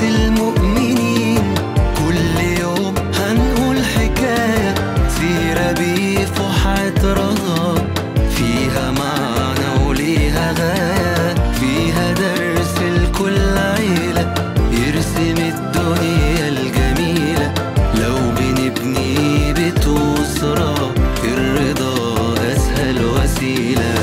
المؤمنين كل يوم هنقول حكاية سيرة بفحات رغب فيها معنى وليها غاية فيها درس لكل عيلة يرسم الدنيا الجميلة لو بنبني بيت وأسرة الرضا أسهل وسيلة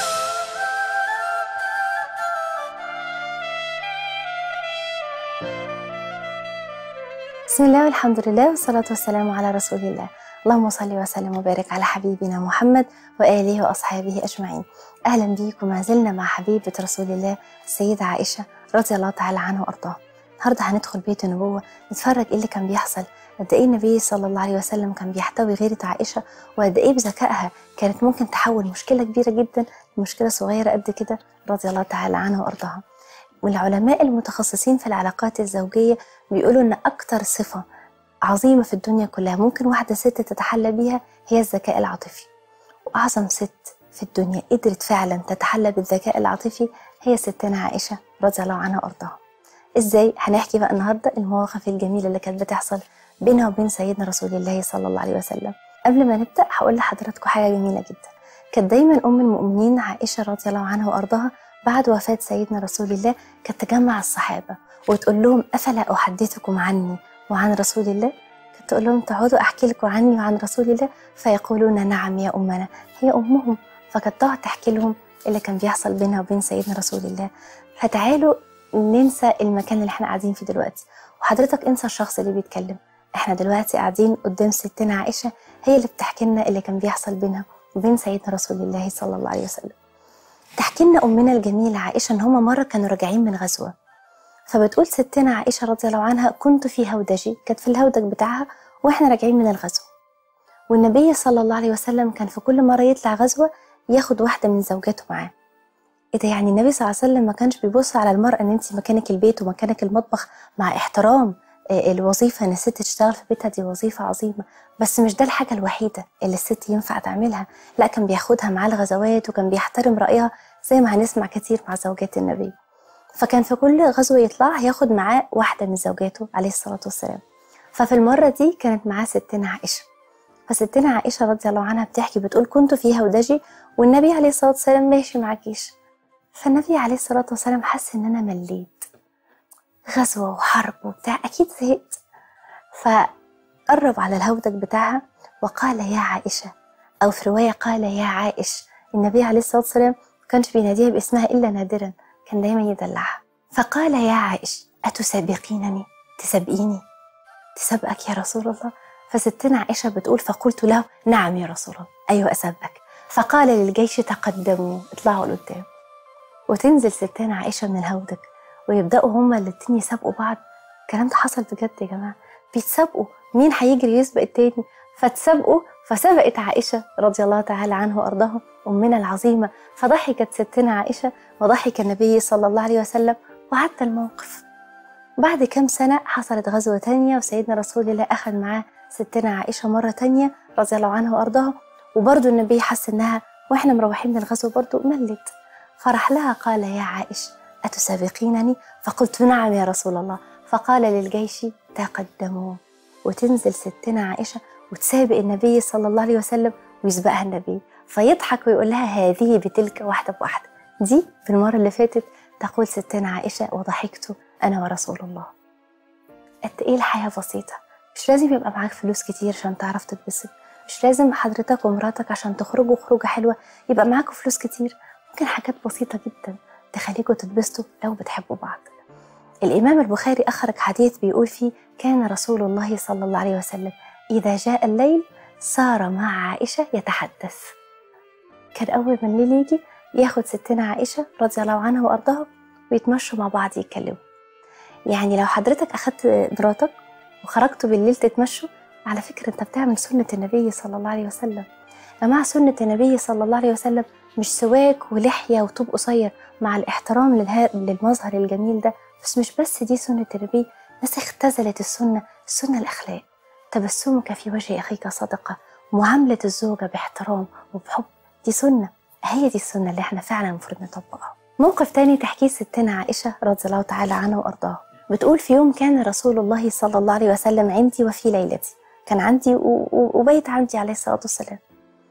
بسم الله والحمد لله والصلاة والسلام على رسول الله اللهم صل وسلم وبارك على حبيبنا محمد وآله وأصحابه أجمعين أهلا بيكم ما زلنا مع حبيبة رسول الله السيدة عائشة رضي الله تعالى عنها وأرضاها النهاردة هندخل بيت النبوة نتفرج إيه اللي كان بيحصل قد إيه النبي صلى الله عليه وسلم كان بيحتوي غيرة عائشة وقد إيه بذكائها كانت ممكن تحول مشكلة كبيرة جدا لمشكلة صغيرة قد كده رضي الله تعالى عنها وأرضاها والعلماء المتخصصين في العلاقات الزوجية بيقولوا إن أكتر صفة عظيمة في الدنيا كلها ممكن واحدة ست تتحلى بيها هي الذكاء العاطفي وأعظم ست في الدنيا قدرت فعلا تتحلى بالذكاء العاطفي هي ستنا عائشة رضي الله عنها وأرضاها إزاي؟ هنحكي بقى النهاردة المواقف الجميلة اللي كانت بتحصل بينها وبين سيدنا رسول الله صلى الله عليه وسلم قبل ما نبدأ هقول لحضراتكم حاجة جميلة جدا كانت دايما أم المؤمنين عائشة رضي الله عنها وأرضاها بعد وفاة سيدنا رسول الله كانت تجمع الصحابة وتقول لهم أفلا أحدثكم عني وعن رسول الله كانت تقول لهم تعودوا أحكي لكم عني وعن رسول الله فيقولون نعم يا أمنا هي أمهم فكانت تقعد تحكي لهم اللي كان بيحصل بينها وبين سيدنا رسول الله فتعالوا ننسى المكان اللي احنا قاعدين فيه دلوقتي وحضرتك انسى الشخص اللي بيتكلم احنا دلوقتي قاعدين قدام ستنا عائشة هي اللي بتحكي لنا اللي كان بيحصل بينها وبين سيدنا رسول الله صلى الله عليه وسلم تحكي لنا أمنا الجميلة عائشة إن هما مرة كانوا راجعين من غزوة فبتقول ستنا عائشة رضي الله عنها كنت في هودجي كانت في الهودج بتاعها وإحنا راجعين من الغزوة والنبي صلى الله عليه وسلم كان في كل مرة يطلع غزوة ياخد واحدة من زوجاته معاه إيه ده يعني النبي صلى الله عليه وسلم ما كانش بيبص على المرأة إن أنت مكانك البيت ومكانك المطبخ مع احترام آه، الوظيفة إن الست تشتغل في بيتها دي وظيفة عظيمة بس مش ده الحاجة الوحيدة اللي الست ينفع تعملها لا كان بياخدها معاه الغزوات وكان بيحترم رأيها زي ما هنسمع كتير مع زوجات النبي فكان في كل غزوة يطلع ياخد معاه واحدة من زوجاته عليه الصلاة والسلام ففي المرة دي كانت معاه ستنا عائشة فستنا عائشة رضي الله عنها بتحكي بتقول كنت في هودجي والنبي عليه الصلاة والسلام ماشي مع الجيش فالنبي عليه الصلاة والسلام حس إن أنا مليت غزوة وحرب وبتاع أكيد زهقت فقرب على الهودج بتاعها وقال يا عائشة أو في رواية قال يا عائش النبي عليه الصلاة والسلام ما كانش بيناديها باسمها إلا نادرا كان دايما يدلعها فقال يا عائش أتسابقينني تسابقيني تسابقك يا رسول الله فستنا عائشة بتقول فقلت له نعم يا رسول الله أيوة أسابقك فقال للجيش تقدموا اطلعوا لقدام وتنزل ستنا عائشة من الهودج ويبدأوا هما الاتنين يسابقوا بعض الكلام ده حصل بجد يا جماعة بيتسابقوا مين هيجري يسبق التاني فتسابقوا فسبقت عائشة رضي الله تعالى عنه وأرضاها أمنا العظيمة فضحكت ستنا عائشة وضحك النبي صلى الله عليه وسلم وعدى الموقف بعد كام سنة حصلت غزوة تانية وسيدنا رسول الله أخذ معاه ستنا عائشة مرة تانية رضي الله عنها وأرضاها وبرضه النبي حس إنها وإحنا مروحين من الغزوة برضه ملت فرح لها قال يا عائش أتسابقينني فقلت نعم يا رسول الله فقال للجيش تقدموا وتنزل ستنا عائشة وتسابق النبي صلى الله عليه وسلم ويسبقها النبي فيضحك ويقول لها هذه بتلك واحدة بواحدة دي في المرة اللي فاتت تقول ستنا عائشة وضحكت أنا ورسول الله قد إيه الحياة بسيطة مش لازم يبقى معاك فلوس كتير عشان تعرف تتبسط مش لازم حضرتك ومراتك عشان تخرجوا خروجة حلوة يبقى معاكوا فلوس كتير ممكن حاجات بسيطة جدا تخليكوا تتبسطوا لو بتحبوا بعض الإمام البخاري أخرج حديث بيقول فيه كان رسول الله صلى الله عليه وسلم إذا جاء الليل صار مع عائشة يتحدث كان أول ما الليل يجي ياخد ستنا عائشة رضي الله عنها وأرضاها ويتمشوا مع بعض يتكلموا يعني لو حضرتك أخدت مراتك وخرجتوا بالليل تتمشوا على فكرة أنت بتعمل سنة النبي صلى الله عليه وسلم يا جماعة سنة النبي صلى الله عليه وسلم مش سواك ولحية وطوب قصير مع الاحترام للها... للمظهر الجميل ده بس مش بس دي سنة النبي ناس اختزلت السنة السنة الأخلاق تبسمك في وجه أخيك صدقة معاملة الزوجة باحترام وبحب دي سنة هي دي السنة اللي احنا فعلا المفروض نطبقها موقف تاني تحكيه ستنا عائشة رضي الله تعالى عنها وأرضاها بتقول في يوم كان رسول الله صلى الله عليه وسلم عندي وفي ليلتي كان عندي و- و- وبيت عندي عليه الصلاة والسلام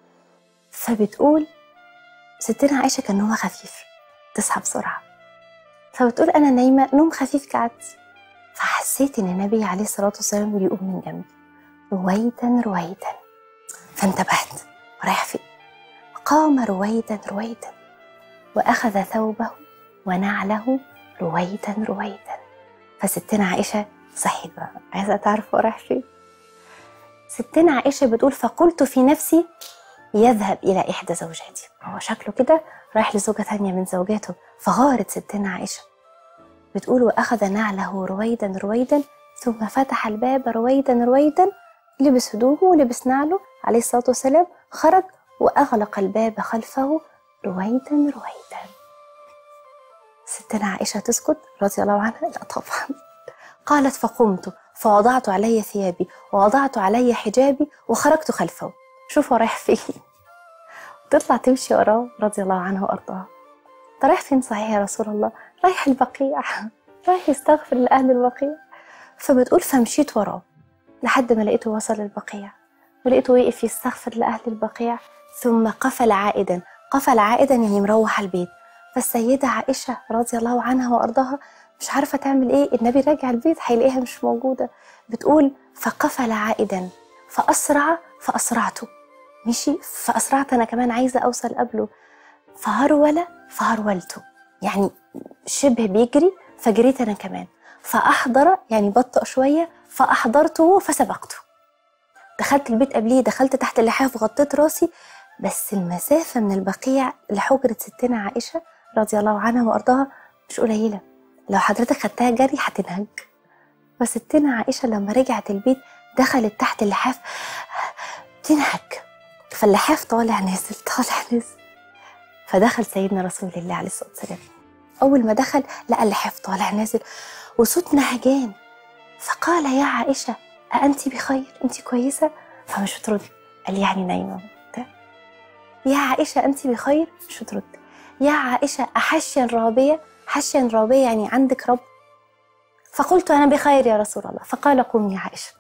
فبتقول ستنا عائشة كان نومها خفيف تصحى بسرعة فبتقول أنا نايمة نوم خفيف كعادتي فحسيت إن النبي عليه الصلاة والسلام بيقوم من جنبي رويدا رويدا فانتبهت رايح فين قام رويدا رويدا وأخذ ثوبه ونعله رويدا رويدا فستنا عائشة صحيت بقى عايزة تعرف هو رايح فين ستنا عائشة بتقول فقلت في نفسي يذهب إلى إحدى زوجاتي هو شكله كده رايح لزوجة ثانية من زوجاته فغارت ستنا عائشة بتقول وأخذ نعله رويدا رويدا ثم فتح الباب رويدا رويدا لبس هدومه ولبس نعله عليه الصلاة والسلام خرج وأغلق الباب خلفه رويدا رويدا ستنا عائشة تسكت رضي الله عنها لا طبعا قالت فقمت فوضعت علي ثيابي ووضعت علي حجابي وخرجت خلفه شوف هو رايح فين تطلع تمشي وراه رضي الله عنها وارضاها انت رايح فين صحيح يا رسول الله رايح البقيع رايح يستغفر لاهل البقيع فبتقول فمشيت وراه لحد ما لقيته وصل البقيع ولقيته وقف يستغفر لاهل البقيع ثم قفل عائدا قفل عائدا يعني مروح البيت فالسيدة عائشة رضي الله عنها وأرضاها مش عارفة تعمل إيه النبي راجع البيت هيلاقيها مش موجودة بتقول فقفل عائدا فأسرع فأسرعته مشي فأسرعت أنا كمان عايزة أوصل قبله فهرول فهرولته يعني شبه بيجري فجريت أنا كمان فأحضر يعني بطأ شوية فأحضرته فسبقته دخلت البيت قبليه دخلت تحت اللحاف وغطيت راسي بس المسافة من البقيع لحجرة ستنا عائشة رضي الله عنها وأرضاها مش قليلة لو حضرتك خدتها جري هتنهج فستنا عائشة لما رجعت البيت دخلت تحت اللحاف تنهج فاللحاف طالع نازل طالع نازل فدخل سيدنا رسول الله عليه الصلاة والسلام أول ما دخل لقى اللحاف طالع نازل وصوت نهجان فقال يا عائشة أأنت بخير أنت كويسة فمش بترد قال يعني نايمة وبتاع. يا عائشة أنت بخير مش بترد يا عائشة أحشيا رابية حشيا رابية يعني عندك رب فقلت أنا بخير يا رسول الله فقال قومي يا عائشة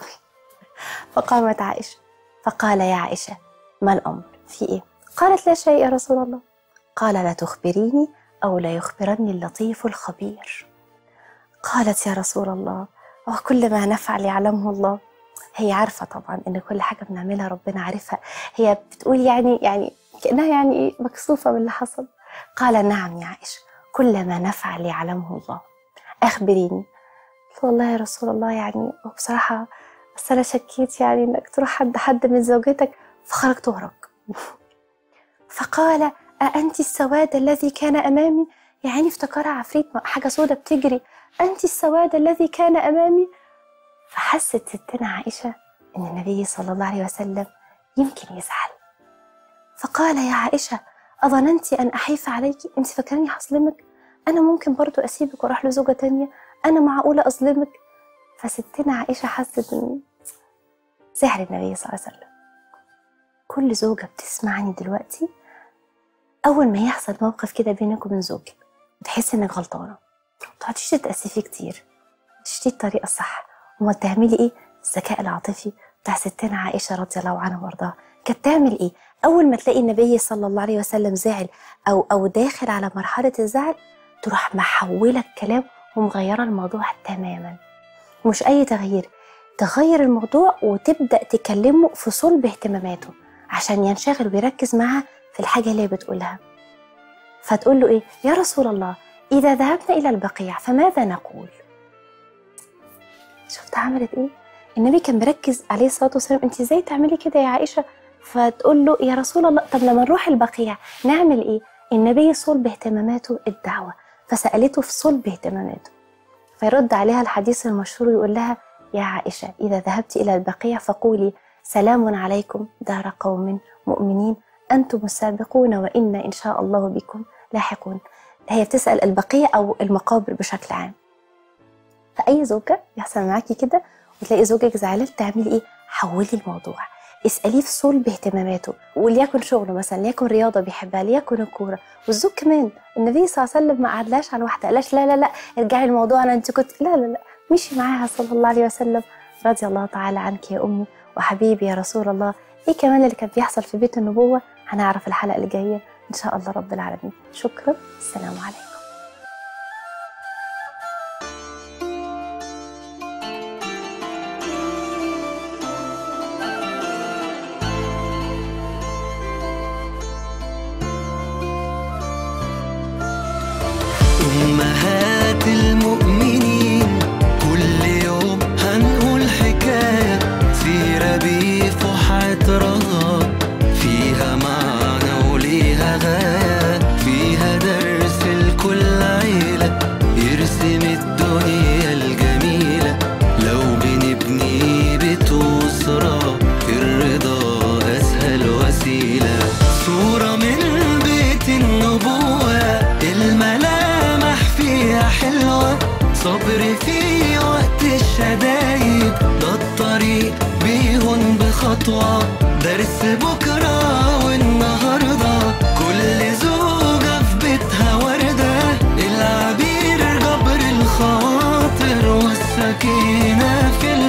فقامت عائشة فقال يا عائشة ما الأمر في إيه قالت لا شيء يا رسول الله قال لا تخبريني أو لا يخبرني اللطيف الخبير قالت يا رسول الله وكل ما نفعل يعلمه الله هي عارفة طبعا إن كل حاجة بنعملها ربنا عارفها هي بتقول يعني يعني كأنها يعني إيه مكسوفة من اللي حصل قال نعم يا عائشة كل ما نفعل يعلمه الله أخبريني قلت والله يا رسول الله يعني بصراحة بس أنا شكيت يعني إنك تروح حد حد من زوجتك فخرجت وراك فقال أأنت السواد الذي كان أمامي يعني افتكرها عفريت حاجة سودة بتجري أنت السواد الذي كان أمامي فحست ستنا عائشة إن النبي صلى الله عليه وسلم يمكن يزعل فقال يا عائشة أظننت أن أحيف عليك أنت فاكراني هظلمك أنا ممكن برضو أسيبك وأروح لزوجة تانية أنا معقولة أظلمك فستنا عائشة حست إن زعل النبي صلى الله عليه وسلم كل زوجة بتسمعني دلوقتي أول ما يحصل موقف كده بينك وبين زوجك وتحسي إنك غلطانة ما تقعديش تتأسفي كتير تشتي الطريقة الصح وما تعملي إيه الذكاء العاطفي بتاع ستنا عائشة رضي الله عنها وارضاها كانت تعمل إيه أول ما تلاقي النبي صلى الله عليه وسلم زعل أو أو داخل على مرحلة الزعل تروح محولة الكلام ومغيرة الموضوع تماما مش أي تغيير تغير الموضوع وتبدأ تكلمه في صلب اهتماماته عشان ينشغل ويركز معها في الحاجة اللي هي بتقولها فتقول له إيه يا رسول الله إذا ذهبنا إلى البقيع فماذا نقول شفت عملت إيه النبي كان مركز عليه الصلاة والسلام أنت إزاي تعملي كده يا عائشة فتقول له يا رسول الله طب لما نروح البقيع نعمل إيه النبي صلب اهتماماته الدعوة فسألته في صلب اهتماماته فيرد عليها الحديث المشهور ويقول لها يا عائشة إذا ذهبت إلى البقيع فقولي سلام عليكم دار قوم مؤمنين أنتم السابقون وإنا إن شاء الله بكم لاحقون هي بتسأل البقيع أو المقابر بشكل عام فأي زوجة يحصل معاكي كده وتلاقي زوجك زعلان تعملي إيه؟ حولي الموضوع اسأليه في صلب اهتماماته وليكن شغله مثلا ليكن رياضة بيحبها ليكن الكورة والزوج كمان النبي صلى الله عليه وسلم ما قعدلاش على واحدة قالش لا لا لا ارجعي الموضوع أنا أنت كنت لا لا لا مشي معاها صلى الله عليه وسلم رضي الله تعالى عنك يا أمي وحبيبي يا رسول الله إيه كمان اللي كان بيحصل في بيت النبوة هنعرف الحلقة اللي جاية إن شاء الله رب العالمين شكرا السلام عليكم أمهات المؤمنين كل يوم هنقول حكاية سيرة بفحات رغب فيها معنى وليها غاية فيها درس لكل عيلة يرسم الدنيا الجميلة لو بنبني بيت وأسرة الرضا أسهل وسيلة صورة من بيت النبوة الملامح فيها حلوة صبر في وقت الشدايد ده الطريق بيهون بخطوة درس بكرة والنهاردة كل زوجة في بيتها وردة العبير جبر الخواطر والسكينة في